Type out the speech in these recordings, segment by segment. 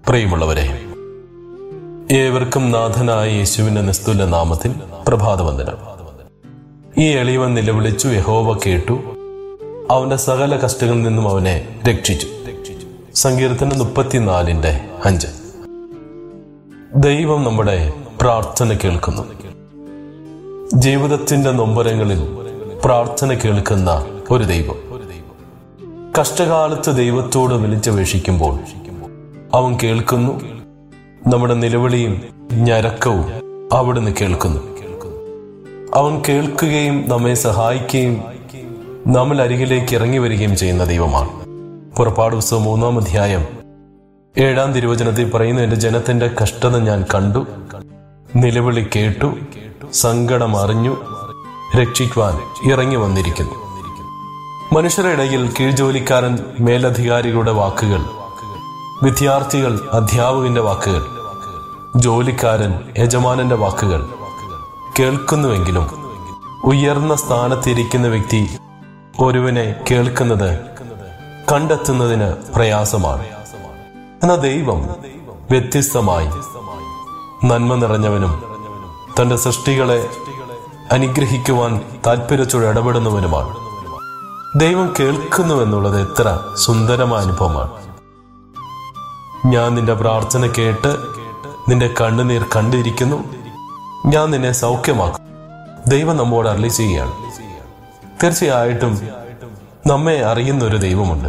പ്രിയമുള്ളവരെ ഏവർക്കും നാഥനായ യേശുവിന്റെ നിസ്തുല നാമത്തിൽ പ്രഭാതവന്ദനം ഈ എളിയവൻ നിലവിളിച്ചു യഹോവ കേട്ടു അവന്റെ സകല കഷ്ടങ്ങളിൽ നിന്നും അവനെ രക്ഷിച്ചു സങ്കീർത്തനം മുപ്പത്തിനാലിന്റെ അഞ്ച് ദൈവം നമ്മുടെ പ്രാർത്ഥന കേൾക്കുന്നു ജീവിതത്തിന്റെ നൊമ്പരങ്ങളിൽ പ്രാർത്ഥന കേൾക്കുന്ന ഒരു ദൈവം കഷ്ടകാലത്ത് ദൈവത്തോട് വിളിച്ചപേക്ഷിക്കുമ്പോൾ അവൻ കേൾക്കുന്നു നമ്മുടെ നിലവിളിയും ഞരക്കവും അവിടുന്ന് കേൾക്കുന്നു അവൻ കേൾക്കുകയും നമ്മെ സഹായിക്കുകയും നമ്മൾ അരികിലേക്ക് ഇറങ്ങി വരികയും ചെയ്യുന്ന ദൈവമാണ് പുറപ്പാട് പുസ്തകം മൂന്നാം അധ്യായം ഏഴാം തിരുവചനത്തിൽ പറയുന്ന എന്റെ ജനത്തിന്റെ കഷ്ടത ഞാൻ കണ്ടു നിലവിളി കേട്ടു സങ്കടം അറിഞ്ഞു രക്ഷിക്കുവാൻ ഇറങ്ങി വന്നിരിക്കുന്നു മനുഷ്യരുടെ ഇടയിൽ കീഴ്ജോലിക്കാരൻ മേലധികാരികളുടെ വാക്കുകൾ വിദ്യാർത്ഥികൾ അധ്യാപകന്റെ വാക്കുകൾ ജോലിക്കാരൻ യജമാനന്റെ വാക്കുകൾ കേൾക്കുന്നുവെങ്കിലും ഉയർന്ന സ്ഥാനത്തിരിക്കുന്ന വ്യക്തി ഒരുവനെ കേൾക്കുന്നത് കണ്ടെത്തുന്നതിന് പ്രയാസമാണ് എന്നാൽ ദൈവം വ്യത്യസ്തമായി നന്മ നിറഞ്ഞവനും തന്റെ സൃഷ്ടികളെ അനുഗ്രഹിക്കുവാൻ താല്പര്യത്തോടെ ഇടപെടുന്നവനുമാണ് ദൈവം കേൾക്കുന്നുവെന്നുള്ളത് എത്ര സുന്ദരമായ അനുഭവമാണ് ഞാൻ നിന്റെ പ്രാർത്ഥന കേട്ട് നിന്റെ കണ്ണുനീർ കണ്ടിരിക്കുന്നു ഞാൻ നിന്നെ സൗഖ്യമാക്കും ദൈവം നമ്മോട് അരളി ചെയ്യുകയാണ് തീർച്ചയായിട്ടും നമ്മെ അറിയുന്ന ഒരു ദൈവമുണ്ട്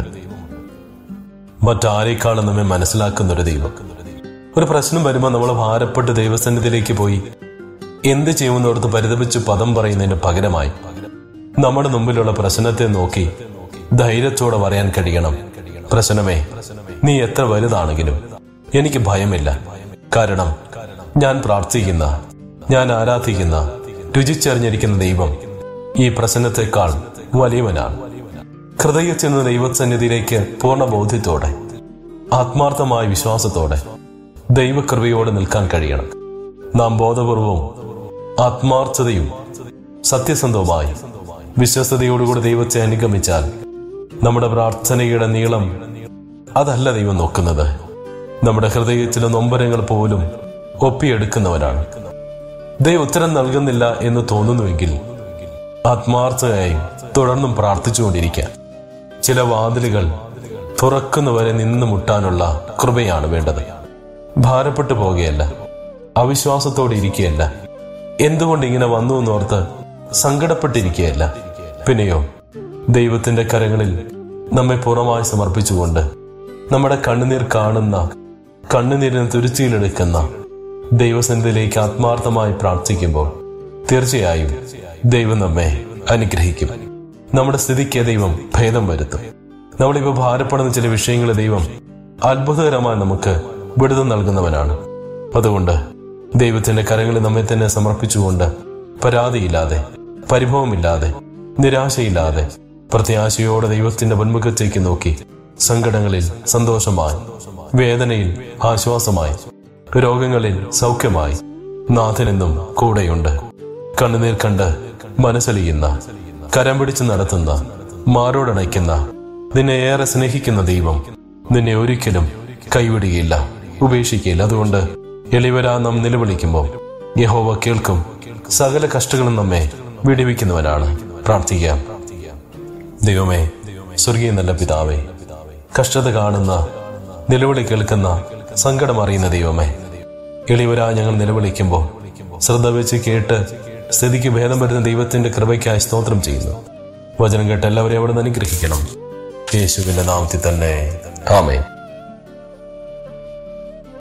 മറ്റാരേക്കാളും നമ്മെ മനസ്സിലാക്കുന്ന ഒരു ദൈവം ഒരു പ്രശ്നം വരുമ്പോൾ നമ്മൾ ഭാരപ്പെട്ട് ദൈവസന്നിധിയിലേക്ക് പോയി എന്ത് ചെയ്യുമെന്നോർത്ത് പരിതപിച്ച് പദം പറയുന്നതിന് പകരമായി നമ്മുടെ മുമ്പിലുള്ള പ്രശ്നത്തെ നോക്കി ധൈര്യത്തോടെ പറയാൻ കഴിയണം പ്രശ്നമേ നീ എത്ര വലുതാണെങ്കിലും എനിക്ക് ഭയമില്ല കാരണം ഞാൻ പ്രാർത്ഥിക്കുന്ന ഞാൻ ആരാധിക്കുന്ന രുചിച്ചറിഞ്ഞിരിക്കുന്ന ദൈവം ഈ പ്രശ്നത്തെക്കാൾ വലിയവനാണ് ഹൃദയത്തിൽ നിന്ന് ദൈവസന്നിധിയിലേക്ക് പൂർണ്ണ ബോധ്യത്തോടെ ആത്മാർത്ഥമായ വിശ്വാസത്തോടെ ദൈവകൃപയോടെ നിൽക്കാൻ കഴിയണം നാം ബോധപൂർവവും ആത്മാർത്ഥതയും സത്യസന്ധവുമായി വിശ്വസ്തയോടുകൂടി ദൈവത്തെ അനുഗമിച്ചാൽ നമ്മുടെ പ്രാർത്ഥനയുടെ നീളം അതല്ല ദൈവം നോക്കുന്നത് നമ്മുടെ ഹൃദയത്തിലെ നൊമ്പരങ്ങൾ പോലും ഒപ്പിയെടുക്കുന്നവനാണ് ദൈവം ഉത്തരം നൽകുന്നില്ല എന്ന് തോന്നുന്നുവെങ്കിൽ ആത്മാർത്ഥതയായി തുടർന്നും പ്രാർത്ഥിച്ചുകൊണ്ടിരിക്കുക ചില വാതിലുകൾ തുറക്കുന്നവരെ നിന്ന് മുട്ടാനുള്ള കൃപയാണ് വേണ്ടത് ഭാരപ്പെട്ടു പോകുകയല്ല അവിശ്വാസത്തോടെ ഇരിക്കുകയല്ല എന്തുകൊണ്ട് ഇങ്ങനെ വന്നു എന്നോർത്ത് സങ്കടപ്പെട്ടിരിക്കുകയല്ല പിന്നെയോ ദൈവത്തിന്റെ കരങ്ങളിൽ നമ്മെ പുറമായി സമർപ്പിച്ചുകൊണ്ട് നമ്മുടെ കണ്ണുനീർ കാണുന്ന കണ്ണുനീരിന് തുരുത്തിയിലെടുക്കുന്ന ദൈവസന്നിധിയിലേക്ക് ആത്മാർത്ഥമായി പ്രാർത്ഥിക്കുമ്പോൾ തീർച്ചയായും ദൈവം നമ്മെ അനുഗ്രഹിക്കും നമ്മുടെ സ്ഥിതിക്ക് ദൈവം ഭേദം വരുത്തും നമ്മളിപ്പോൾ ഭാരപ്പെടുന്ന ചില വിഷയങ്ങൾ ദൈവം അത്ഭുതകരമായി നമുക്ക് വിടുതൽ നൽകുന്നവനാണ് അതുകൊണ്ട് ദൈവത്തിന്റെ കരങ്ങളിൽ നമ്മെ തന്നെ സമർപ്പിച്ചുകൊണ്ട് പരാതിയില്ലാതെ പരിഭവമില്ലാതെ നിരാശയില്ലാതെ പ്രത്യാശയോടെ ദൈവത്തിന്റെ മുൻമുഖത്തേക്ക് നോക്കി സങ്കടങ്ങളിൽ സന്തോഷമായി വേദനയിൽ ആശ്വാസമായി രോഗങ്ങളിൽ സൗഖ്യമായി നാഥനെന്നും കൂടെയുണ്ട് കണ്ണുനീർ കണ്ട് മനസ്സലിയുന്ന കരം പിടിച്ച് നടത്തുന്ന മാറോടണയ്ക്കുന്ന നിന്നെ ഏറെ സ്നേഹിക്കുന്ന ദൈവം നിന്നെ ഒരിക്കലും കൈവിടുകയില്ല ഉപേക്ഷിക്കുകയില്ല അതുകൊണ്ട് എളിവരാ നാം നിലവിളിക്കുമ്പോൾ യഹോവ കേൾക്കും സകല കഷ്ടങ്ങളും നമ്മെ വിടിവിക്കുന്നവനാണ് പ്രാർത്ഥിക്കാം ദൈവമേ സ്വർഗീയ നല്ല പിതാവേ കഷ്ടത കാണുന്ന നിലവിളി കേൾക്കുന്ന സങ്കടം അറിയുന്ന ദൈവമേ എളിവരാ ഞങ്ങൾ നിലവിളിക്കുമ്പോൾ ശ്രദ്ധ വെച്ച് കേട്ട് സ്ഥിതിക്ക് ഭേദം വരുന്ന ദൈവത്തിന്റെ കൃപയ്ക്കായി സ്തോത്രം ചെയ്യുന്നു വചനം കേട്ട് എല്ലാവരെയും അവിടെ നിന്ന് അനുഗ്രഹിക്കണം യേശുവിന്റെ നാമത്തിൽ തന്നെ ആമേ